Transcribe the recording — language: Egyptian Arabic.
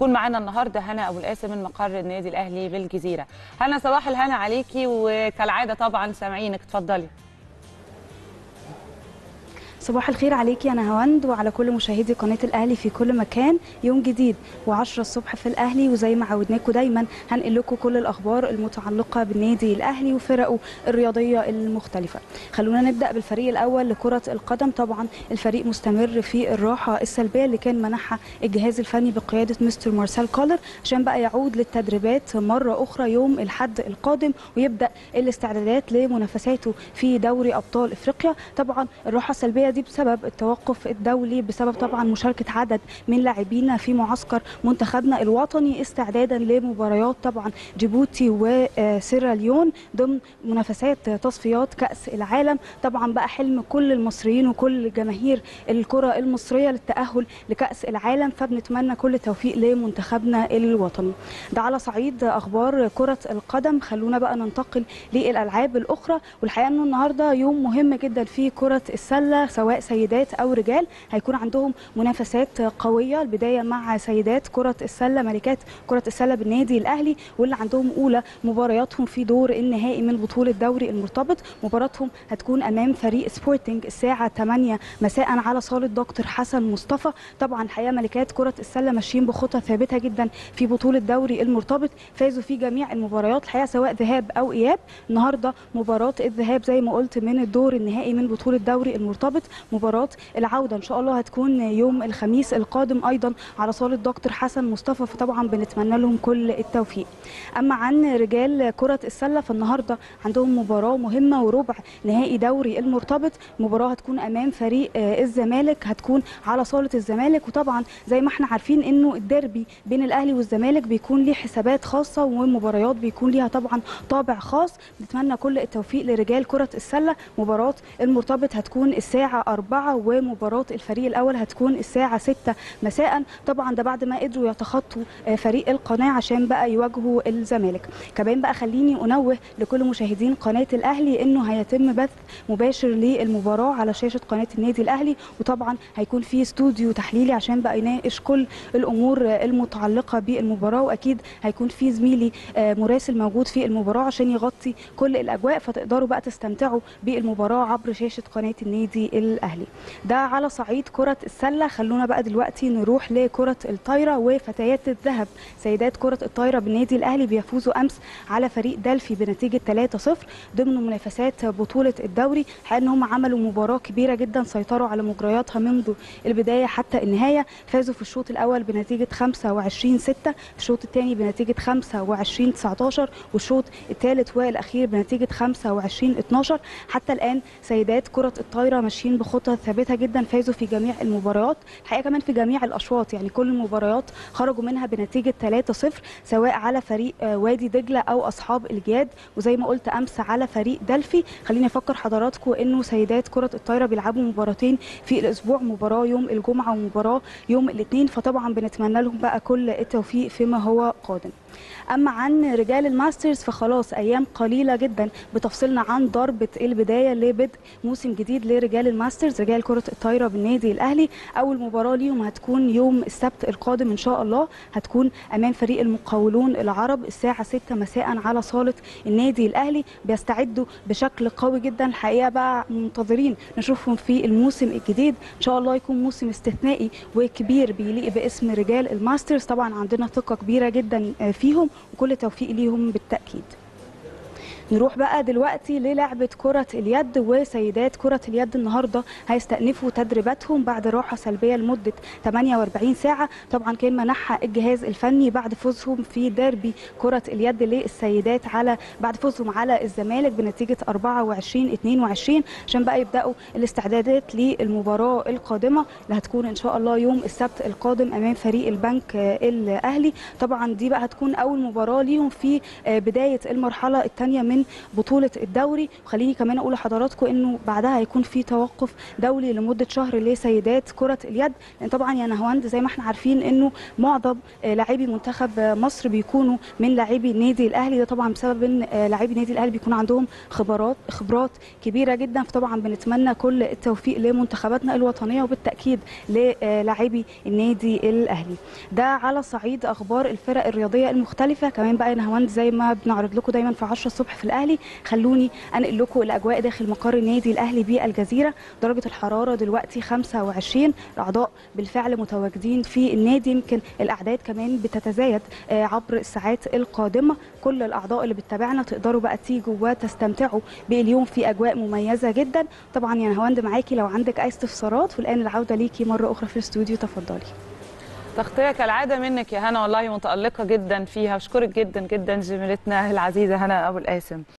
هتكون معانا النهارده هنا ابو القاسم من مقر النادي الاهلي بالجزيره هنا صباح الهنا عليكي وكالعاده طبعا سامعينك اتفضلي صباح الخير عليكي انا هوند وعلى كل مشاهدي قناه الاهلي في كل مكان يوم جديد و10 الصبح في الاهلي وزي ما عودناكم دايما هنقل لكم كل الاخبار المتعلقه بالنادي الاهلي وفرقه الرياضيه المختلفه خلونا نبدا بالفريق الاول لكره القدم طبعا الفريق مستمر في الراحه السلبيه اللي كان منحها الجهاز الفني بقياده مستر مارسيل كولر عشان بقى يعود للتدريبات مره اخرى يوم الاحد القادم ويبدا الاستعدادات لمنافساته في دوري ابطال افريقيا طبعا الراحه السلبيه دي بسبب التوقف الدولي بسبب طبعا مشاركه عدد من لاعبينا في معسكر منتخبنا الوطني استعدادا لمباريات طبعا جيبوتي وسيراليون ضمن منافسات تصفيات كاس العالم طبعا بقى حلم كل المصريين وكل جماهير الكره المصريه للتاهل لكاس العالم فبنتمنى كل التوفيق لمنتخبنا الوطني ده على صعيد اخبار كره القدم خلونا بقى ننتقل للالعاب الاخرى والحقيقه انه النهارده يوم مهم جدا في كره السله سواء سيدات او رجال هيكون عندهم منافسات قويه البدايه مع سيدات كره السله ملكات كره السله بالنادي الاهلي واللي عندهم اولى مبارياتهم في دور النهائي من بطوله دوري المرتبط مباراتهم هتكون امام فريق سبورتنج الساعه 8 مساء على صاله دكتور حسن مصطفى طبعا الحقيقه ملكات كره السله ماشيين بخطى ثابته جدا في بطوله دوري المرتبط فازوا في جميع المباريات الحقيقه سواء ذهاب او اياب النهارده مباراه الذهاب زي ما قلت من الدور النهائي من بطوله دوري المرتبط مباراه العوده ان شاء الله هتكون يوم الخميس القادم ايضا على صاله دكتور حسن مصطفى فطبعا بنتمنى لهم كل التوفيق اما عن رجال كره السله فالنهارده عندهم مباراه مهمه وربع نهائي دوري المرتبط مباراه هتكون امام فريق الزمالك هتكون على صاله الزمالك وطبعا زي ما احنا عارفين انه الديربي بين الاهلي والزمالك بيكون ليه حسابات خاصه ومباريات بيكون ليها طبعا طابع خاص نتمنى كل التوفيق لرجال كره السله مباراه المرتبط هتكون الساعه 4 ومباراه الفريق الاول هتكون الساعه 6 مساء طبعا ده بعد ما قدروا يتخطوا فريق القناه عشان بقى يواجهوا الزمالك كمان بقى خليني انوه لكل مشاهدين قناه الاهلي انه هيتم بث مباشر للمباراه على شاشه قناه النادي الاهلي وطبعا هيكون في استوديو تحليلي عشان بقى يناقش كل الامور المتعلقه بالمباراه واكيد هيكون في زميلي مراسل موجود في المباراه عشان يغطي كل الاجواء فتقدروا بقى تستمتعوا بالمباراه عبر شاشه قناه النادي الاهلي ده على صعيد كره السله خلونا بقى دلوقتي نروح لكره الطايره وفتيات الذهب سيدات كره الطايره بالنادي الاهلي بيفوزوا امس على فريق دلفي بنتيجه 3-0 ضمن منافسات بطوله الدوري حقيقه ان هم عملوا مباراه كبيره جدا سيطروا على مجرياتها منذ البدايه حتى النهايه فازوا في الشوط الاول بنتيجه 25 6 الشوط الثاني بنتيجه 25 19 والشوط الثالث والاخير بنتيجه 25 12 حتى الان سيدات كره الطايره ماشيين بخطى ثابته جدا فازوا في جميع المباريات الحقيقه كمان في جميع الاشواط يعني كل المباريات خرجوا منها بنتيجه 3-0 سواء على فريق وادي دجله او اصحاب الجياد وزي ما قلت امس على فريق دلفي خليني افكر حضراتكم انه سيدات كره الطايره بيلعبوا مباراتين في الاسبوع مباراه يوم الجمعه ومباراه يوم الاثنين فطبعا بنتمنى لهم بقى كل التوفيق فيما هو قادم اما عن رجال الماسترز فخلاص ايام قليله جدا بتفصلنا عن ضربه البدايه لبدء موسم جديد لرجال الماسترز رجال كره الطايره بالنادي الاهلي اول مباراه ليهم هتكون يوم السبت القادم ان شاء الله هتكون امام فريق المقاولون العرب الساعه 6 مساء على صاله النادي الاهلي بيستعدوا بشكل قوي جدا الحقيقه بقى منتظرين نشوفهم في الموسم الجديد ان شاء الله يكون موسم استثنائي وكبير بيليق باسم رجال الماسترز طبعا عندنا ثقه كبيره جدا فيهم وكل التوفيق ليهم بالتاكيد نروح بقى دلوقتي للعبة كرة اليد وسيدات كرة اليد النهاردة هيستأنفوا تدريباتهم بعد راحة سلبية لمدة 48 ساعة طبعا كان منحها الجهاز الفني بعد فوزهم في ديربي كرة اليد للسيدات على بعد فوزهم على الزمالك بنتيجة 24 22 عشان بقى يبدأوا الاستعدادات للمباراة القادمة اللي هتكون إن شاء الله يوم السبت القادم أمام فريق البنك الأهلي طبعا دي بقى هتكون أول مباراة ليهم في بداية المرحلة الثانية من من بطوله الدوري وخليني كمان اقول لحضراتكم انه بعدها هيكون في توقف دولي لمده شهر لسيدات كره اليد لان طبعا يا نهواند زي ما احنا عارفين انه معظم آه، لاعبي منتخب آه، مصر بيكونوا من لاعبي النادي الاهلي ده طبعا بسبب ان آه، لاعبي النادي الاهلي بيكون عندهم خبرات خبرات كبيره جدا فطبعا بنتمنى كل التوفيق لمنتخباتنا الوطنيه وبالتاكيد للاعبي النادي الاهلي ده على صعيد اخبار الفرق الرياضيه المختلفه كمان بقى يا نهواند زي ما بنعرض لكم دايما في 10 الصبح في الاهلي خلوني انقل لكم الاجواء داخل مقر النادي الاهلي بالجزيره درجه الحراره دلوقتي 25 الاعضاء بالفعل متواجدين في النادي يمكن الاعداد كمان بتتزايد آه، عبر الساعات القادمه كل الاعضاء اللي بتتابعنا تقدروا بقى تيجوا وتستمتعوا باليوم في اجواء مميزه جدا طبعا يا نهواند معاكي لو عندك اي استفسارات والان العوده ليكي مره اخرى في الاستوديو تفضلي تغطية كالعادة منك يا هنا والله متألقة جدا فيها أشكرك جدا جدا زميلتنا العزيزة هنا أبو القاسم